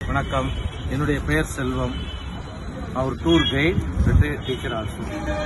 வணக்கம் என்னுடைய பெயர் செல்வம் அவர் tour guide retired teacher also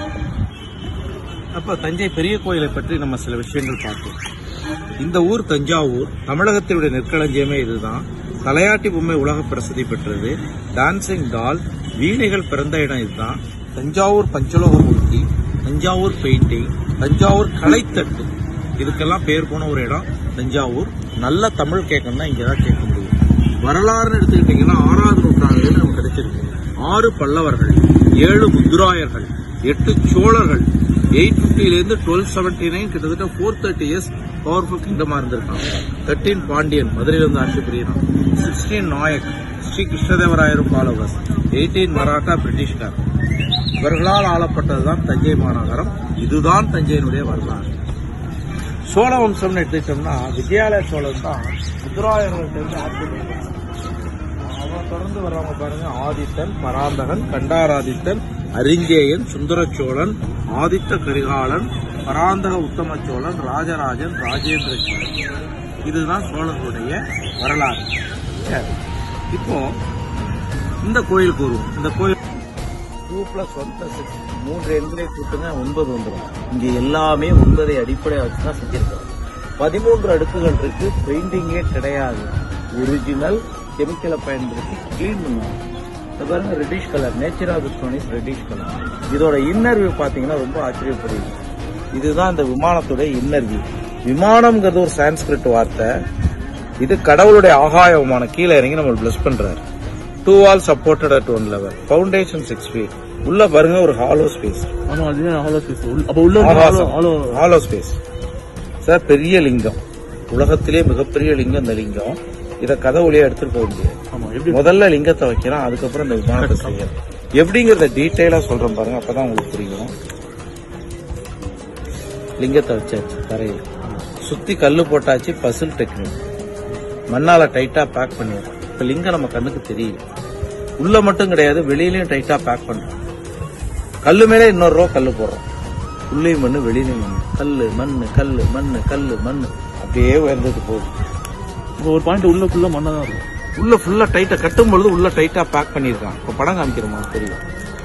அப்ப தஞ்சை பெரிய கோயிலை பற்றி நம்ம சில விஷயங்கள் பார்த்தோம் இந்த ஊர் தஞ்சாவூர் தமிழகத்தினுடைய நெற்களஞ்சியமே இதுதான் தலையாட்டி பொம்மை உலக பிரசித்தி பெற்றது டான்சிங் டால் வீணைகள் பிறந்த இடம் இதுதான் தஞ்சாவூர் பஞ்சலோகமூர்த்தி தஞ்சாவூர் பெயிண்டிங் தஞ்சாவூர் கலைத்தட்டு இதுக்கெல்லாம் பேர் போன ஒரு இடம் தஞ்சாவூர் நல்ல தமிழ் கேட்கணும்னா இங்கே தான் கேட்க முடியும் வரலாறுன்னு எடுத்துக்கிட்டீங்கன்னா ஆறாவது நூற்றாண்டுல நமக்கு கிடைச்சிருக்கு ஆறு பல்லவர்கள் ஏழு முத்துராயர்கள் எட்டு சோழர்கள் எயிட் இருந்து டுவெல் செவன்டி நைன் கிட்டத்தட்ட ஃபோர் தேர்ட்டி இயர்ஸ் பவர்ஃபுல் கிங்டமா இருந்திருக்காங்க தேர்ட்டீன் பாண்டியன் மதுரையிலிருந்து ஆட்சி புரியணும் சிக்ஸ்டீன் நாயக் ஸ்ரீ கிருஷ்ணதேவராயரும் ஃபாலோவர்ஸ் எயிட்டீன் மராட்டா பிரிட்டிஷ்கார் இவர்களால் ஆளப்பட்டதுதான் தஞ்சை மாநகரம் இதுதான் தஞ்சையினுடைய வரலாறு சோழ வம்சம்னு எடுத்துக்கிட்டோம்னா விஜயாலய சோழன் தான் முத்துராயர்கள்ட்ட ஆட்சி புரிந்தார். அவன் தொடர்ந்து வர்றவங்க பாருங்க ஆதித்தன் பராந்தகன் கண்டாராதித்தன் அரிஞ்சேயன் சுந்தரச்சோழன் ஆதித்த கரிகாலன் பராந்தக உத்தம சோழன் ராஜராஜன் ராஜேந்திர சோழன் இதுதான் சோழர்களுடைய வரலாறு சரி. இப்போ இந்த கோயிலுக்கு வருவோம் இந்த கோயில் two plus one plus six மூன்று எண்களை கூட்டுங்க ஒன்பது வந்துடும் இங்க எல்லாமே ஒன்பதை அடிப்படையாக வச்சு தான் செஞ்சிருக்கிறோம் பதிமூன்று அடுக்குகள் இருக்கு பெயிண்டிங்கே கிடையாது ஒரிஜினல் கெமிக்கலை பயன்படுத்தி கிளீன் பண்ணுவாங்க இது பாருங்க reddish colour nature of stone is reddish colour இதோட இன்னர் வியூ பாத்தீங்கன்னா ரொம்ப ஆச்சரியப்படுது இதுதான் இந்த விமானத்துடைய இன்னர் வியூ விமானம்ங்கிறது ஒரு சான்ஸ்கிரிட் வார்த்தை இது கடவுளுடைய ஆகாய விமானம் கீழே இறங்கி நம்ம பிளஸ் பண்றாரு two wall supported at one level foundation six feet உள்ள பாருங்க ஒரு ஹாலோ ஸ்பேஸ் ஆமா அது ஹாலோ ஸ்பேஸ் அப்ப உள்ள hollow hollow hollow space sir பெரிய லிங்கம் உலகத்திலே மிகப்பெரிய லிங்கம் இந்த லிங்கம் இத கதை வழியா எடுத்துட்டு போக முடியாது ஆமா எப்படி முதல்ல லிங்கத்தை வைக்கிறோம் அதுக்கப்புறம் இந்த விமானத்தை செய்யறோம் எப்படிங்கறத டீட்டெயிலா சொல்றேன் பாருங்க அப்பதான் உங்களுக்கு புரியும் லிங்கத்தை வச்சாச்சு தரையில சுத்தி கல்லு போட்டாச்சு பசில் டெக்னிக் மண்ணால டைட்டா பேக் பண்ணிடுறோம் இப்ப லிங்கம் நம்ம கண்ணுக்கு தெரியும் உள்ள மட்டும் கிடையாது வெளியிலயும் டைட்டா பேக் பண்றோம் கல்லு மேலே இன்னொரு ரோ கல்லு போடுறோம் உள்ளேயும் மண்ணு வெளியிலையும் மண்ணு கல்லு மண்ணு கல்லு மண்ணு கல்லு மண்ணு அப்படியே உயர்ந்துட்டு போகுது இப்ப ஒரு பாயிண்ட் உள்ள ஃபுல்லா மண்ணா தான் இருக்கும் உள்ள ஃபுல்லா டைட்டா கட்டும் பொழுது உள்ள டைட்டா பேக் பண்ணிருக்கான் இப்ப படம் காமிக்கிறோமா தெரியும்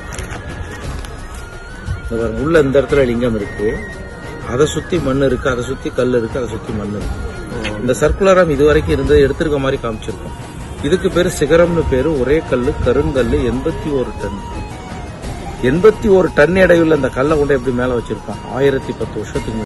இந்த பாருங்க, உள்ள இந்த இடத்துல லிங்கம் இருக்கு அதை சுத்தி மண் இருக்கு அதை சுத்தி கல் இருக்கு அதை சுத்தி மண் இருக்கு இந்த சர்க்குலரம் இது வரைக்கும் இருந்தது எடுத்திருக்க மாதிரி காமிச்சிருக்கோம் இதுக்கு பேரு சிகரம்னு பேரு ஒரே கல்லு கருங்கல்லு எண்பத்தி ஒரு டன் எண்பத்தி ஒரு டன் எடையுள்ள அந்த கல்லை கொண்டு எப்படி மேல வச்சிருக்கோம் ஆயிரத்தி பத்து வருஷத்துக்கு